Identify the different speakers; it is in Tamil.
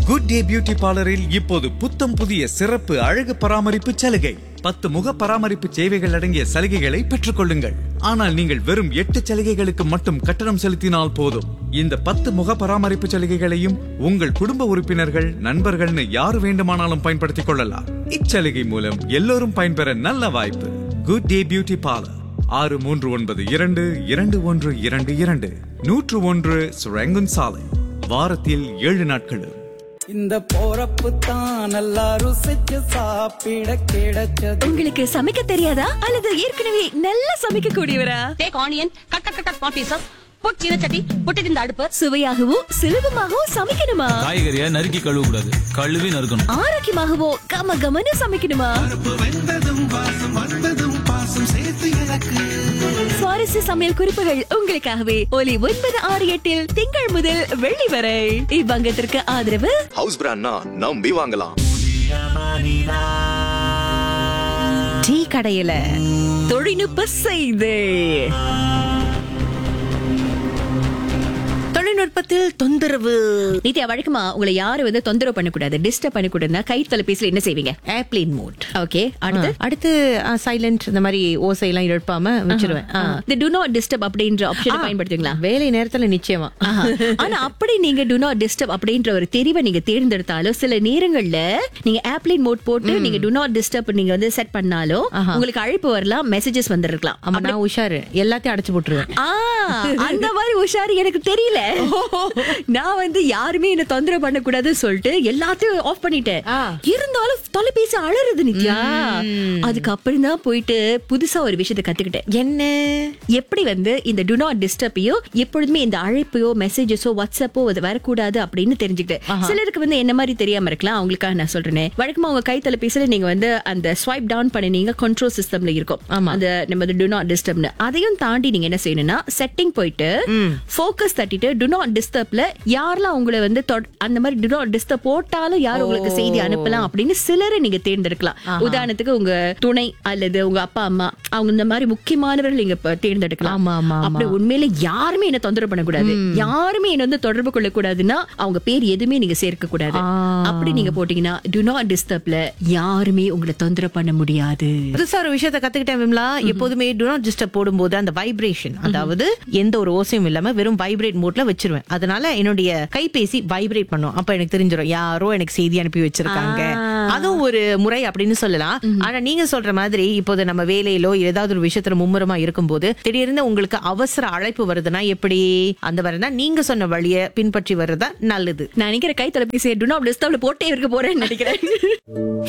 Speaker 1: குட் டே பியூட்டி பார்லரில் இப்போது புத்தம் புதிய சிறப்பு அழகு பராமரிப்பு சலுகை பத்து முக பராமரிப்பு சேவைகள் அடங்கிய சலுகைகளை பெற்றுக்கொள்ளுங்கள் ஆனால் நீங்கள் வெறும் எட்டு சலுகைகளுக்கு மட்டும் கட்டணம் செலுத்தினால் போதும் இந்த பத்து முக பராமரிப்பு சலுகைகளையும் உங்கள் குடும்ப உறுப்பினர்கள் நண்பர்கள்னு யார் வேண்டுமானாலும் பயன்படுத்திக் கொள்ளலாம் இச்சலுகை மூலம் எல்லோரும் பயன்பெற நல்ல வாய்ப்பு குட் டே பியூட்டி பார்லர் ஆறு மூன்று ஒன்பது இரண்டு இரண்டு ஒன்று இரண்டு இரண்டு நூற்று ஒன்று சுரங்குன் சாலை வாரத்தில் ஏழு நாட்களும்
Speaker 2: இந்த போறப்பு தான் நல்லா ருசிச்சு சாப்பிட கிடைச்சது
Speaker 3: உங்களுக்கு சமைக்க தெரியாதா அல்லது ஏற்கனவே நல்லா சமைக்க கூடியவரா
Speaker 4: take onion cut cut cut small pieces put சீனச்சட்டி புட்டு இந்த அடுப்பு
Speaker 3: சுவையாகவும் சுலபமாகவும் சமைக்கணுமா
Speaker 5: காய்கறியை நறுக்கி கழுவ கூடாது கழுவி நறுக்கணும்
Speaker 3: ஆரோக்கியமாகவோ கம கமன்னு சமைக்கணுமா சுவாரஸ்ய சமையல் குறிப்புகள் உங்களுக்காகவே ஒலி ஒன்பது ஆறு எட்டில் திங்கள் முதல் வெள்ளி வரை இவ்வங்கத்திற்கு ஆதரவு
Speaker 6: ஹவுஸ் பிராண்ட்னா நம்பி வாங்கலாம்
Speaker 3: டீ கடையில தொழில்நுட்ப செய்து
Speaker 7: தொழில்நுட்பத்தில் தொந்தரவு
Speaker 3: நித்யா வழக்கமா உங்களை யாரும் வந்து தொந்தரவு பண்ணக்கூடாது டிஸ்டர்ப் பண்ணக்கூடாதுன்னா கை தொலைபேசியில என்ன செய்வீங்க
Speaker 7: ஏர்பிளேன் மோட்
Speaker 3: ஓகே அடுத்து
Speaker 7: அடுத்து சைலண்ட் இந்த மாதிரி ஓசை எல்லாம் எழுப்பாம வச்சிருவேன் ஆ.
Speaker 3: இந்த டு நாட் டிஸ்டர்ப் அப்படின்ற ஆப்ஷனை
Speaker 7: ஆ,
Speaker 3: பயன்படுத்துவீங்களா
Speaker 7: வேலை நேரத்துல நிச்சயமா
Speaker 3: ஆஹா. ஆனா அப்படி நீங்க டு நாட் டிஸ்டர்ப் அப்படின்ற ஒரு தெரிவை நீங்க தேர்ந்தெடுத்தாலும் சில நேரங்கள்ல நீங்க ஏர்ப்ளைன் மோட் போட்டு நீங்க டு நாட் டிஸ்டர்ப் நீங்க வந்து செட் பண்ணாலும் உங்களுக்கு அழைப்பு வரலாம் மெசேஜஸ் வந்திருக்கலாம்
Speaker 7: ஆமா நான் உஷாரு எல்லாத்தையும் அடைச்சு போட்டுருவேன்
Speaker 3: ஆ, அந்த மாதிரி உஷாரு எனக்கு தெரியல நான் வந்து யாருமே என்ன தொந்தரவு பண்ண கூடாதுன்னு சொல்லிட்டு எல்லாத்தையும் ஆஃப் பண்ணிட்டேன்
Speaker 7: ஆ.
Speaker 3: இருந்தாலும் தொலைபேசி அலறுது நித்யா அதுக்கப்புறம் தான் போயிட்டு புதுசா ஒரு விஷயத்தை கத்துக்கிட்டேன்
Speaker 7: என்ன
Speaker 3: எப்படி வந்து இந்த டு நாட் டிஸ்டர்பையோ எப்பொழுதுமே இந்த அழைப்பையோ மெசேஜஸோ வாட்ஸ்அப்போ அது வரக்கூடாது அப்படின்னு தெரிஞ்சுக்கிட்டேன் சிலருக்கு வந்து என்ன மாதிரி தெரியாம இருக்கலாம் அவங்களுக்காக நான் சொல்றேன் வழக்கமா உங்க கை தொலைபேசியில நீங்க வந்து அந்த ஸ்வைப் டவுன் பண்ணினீங்க கண்ட்ரோல் சிஸ்டம்ல இருக்கும்
Speaker 7: ஆமா.
Speaker 3: அந்த நம்ம டு நாட் டிஸ்டர்ப்னு அதையும் தாண்டி நீங்க என்ன செய்யணும்னா செட்டிங் போயிட்டு ஃபோக்கஸ் தட்டிட்டு டு நாட் டிஸ்டர்ப்ல யாரெல்லாம் உங்களை வந்து தொட- அந்த மாதிரி டு நாட் டிஸ்டர்ப் போட்டாலும் யார் உங்களுக்கு செய்தி அனுப்பலாம் அப்படின்னு சிலரை நீங்க தேர்ந்தெடுக்கலாம் உதாரணத்துக்கு உங்க துணை அல்லது உங்க அப்பா அம்மா அவங்க இந்த மாதிரி முக்கியமானவர்கள் நீங்க இப்ப தேர்ந்தெடுக்கலாம்
Speaker 7: ஆமா, ஆமா, ஆமா.
Speaker 3: அப்படி உண்மையில யாருமே என்ன தொந்தரவு பண்ணக்கூடாது யாருமே என்ன வந்து தொடர்பு கொள்ள கூடாதுன்னா அவங்க பேர் எதுவுமே நீங்க சேர்க்க கூடாது
Speaker 7: ஆ.
Speaker 3: அப்படி நீங்க போட்டீங்கன்னா டு நாட் டிஸ்டர்ப்ல யாருமே உங்களை தொந்தரவு பண்ண முடியாது
Speaker 7: புதுசா ஒரு விஷயத்தை கத்துக்கிட்டேன் விம்லா எப்போதுமே டு நாட் டிஸ்டர்ப் போடும்போது அந்த வைப்ரேஷன் அதாவது எந்த ஒரு ஓசையும் இல்லாம வெறும் வைப்ரேட் மோட்ல வச்சிருவேன் அதனால என்னுடைய கைபேசி வைப்ரேட் பண்ணும் அப்ப எனக்கு தெரிஞ்சிடும் யாரோ எனக்கு செய்தி அனுப்பி வச்சிருக்காங்க அதுவும் ஒரு முறை அப்படின்னு சொல்லலாம் ஆனா நீங்க சொல்ற மாதிரி இப்போது நம்ம வேலையிலோ ஏதாவது ஒரு விஷயத்துல மும்முரமா இருக்கும்போது திடீர்னு உங்களுக்கு அவசர அழைப்பு வருதுன்னா எப்படி அந்த வரனா நீங்க சொன்ன வழியை பின்பற்றி வர்றதா நல்லது
Speaker 3: நான் நினைக்கிற கை தொலைபேசியை டு நாட் டிஸ்டர்ப்ல போட்டே இருக்க போறேன்னு நினைக்கிறேன்